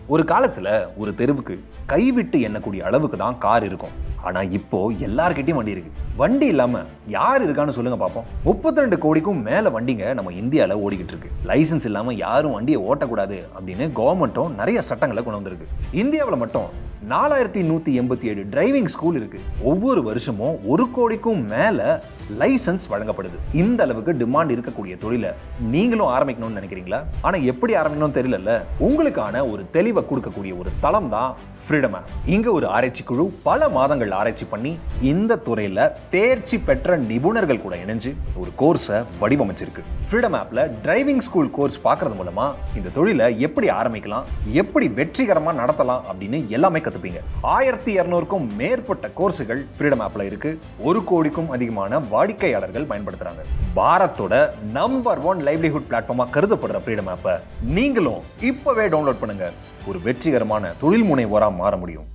ஒரு காலத்துல ஒரு தெருவுக்கு கைவிட்டு எண்ணக்கூடிய அளவுக்கு தான் கார் இருக்கும் ஆனா இப்போ எல்லார்கிட்டயும் வண்டி இருக்கு வண்டி இல்லாம யார் இருக்கான்னு சொல்லுங்க பார்ப்போம் முப்பத்தி ரெண்டு கோடிக்கும் மேல வண்டிங்க நம்ம இந்தியால ஓடிக்கிட்டு இருக்கு லைசென்ஸ் இல்லாம யாரும் வண்டியை ஓட்டக்கூடாது அப்படின்னு கவர்மெண்ட்டும் நிறைய சட்டங்களை கொண்டு வந்திருக்கு இந்தியாவில் மட்டும் நாலாயிரத்தி நூத்தி எண்பத்தி ஏழு டிரைவிங் ஸ்கூல் இருக்கு ஒவ்வொரு வருஷமும் ஒரு கோடிக்கும் மேல லைசன்ஸ் வழங்கப்படுது இந்த அளவுக்கு டிமாண்ட் இருக்கக்கூடிய தொழிலை நீங்களும் ஆரம்பிக்கணும்னு நினைக்கிறீங்களா ஆனா எப்படி ஆரம்பிக்கணும்னு தெரியலல்ல உங்களுக்கான ஒரு தெளிவை கொடுக்கக்கூடிய ஒரு தளம் தான் ஃப்ரீடம் ஆப் இங்க ஒரு ஆராய்ச்சி குழு பல மாதங்கள் ஆராய்ச்சி பண்ணி இந்த துறையில தேர்ச்சி பெற்ற நிபுணர்கள் கூட இணைஞ்சு ஒரு கோர்ஸை வடிவமைச்சிருக்கு ஃப்ரீடம் ஆப்ல டிரைவிங் ஸ்கூல் கோர்ஸ் பார்க்கறது மூலமா இந்த தொழிலை எப்படி ஆரம்பிக்கலாம் எப்படி வெற்றிகரமா நடத்தலாம் அப்படின்னு எல்லாமே கத்துப்பீங்க ஆயிரத்தி இரநூறுக்கும் மேற்பட்ட கோர்ஸுகள் ஃப்ரீடம் ஆப்ல இருக்கு ஒரு கோடிக்கும் அதிகமான வாடிக்கையாளர்கள் பயன்படுத்துறாங்க பாரத்தோட நம்பர் ஒன் லைவ்லிஹுட் பிளாட்ஃபார்மா கருதப்படுற ஃப்ரீடம் ஆப்பை நீங்களும் இப்பவே டவுன்லோட் பண்ணுங்க ஒரு வெற்றிகரமான தொழில் முனைவோரா மாற முடியும்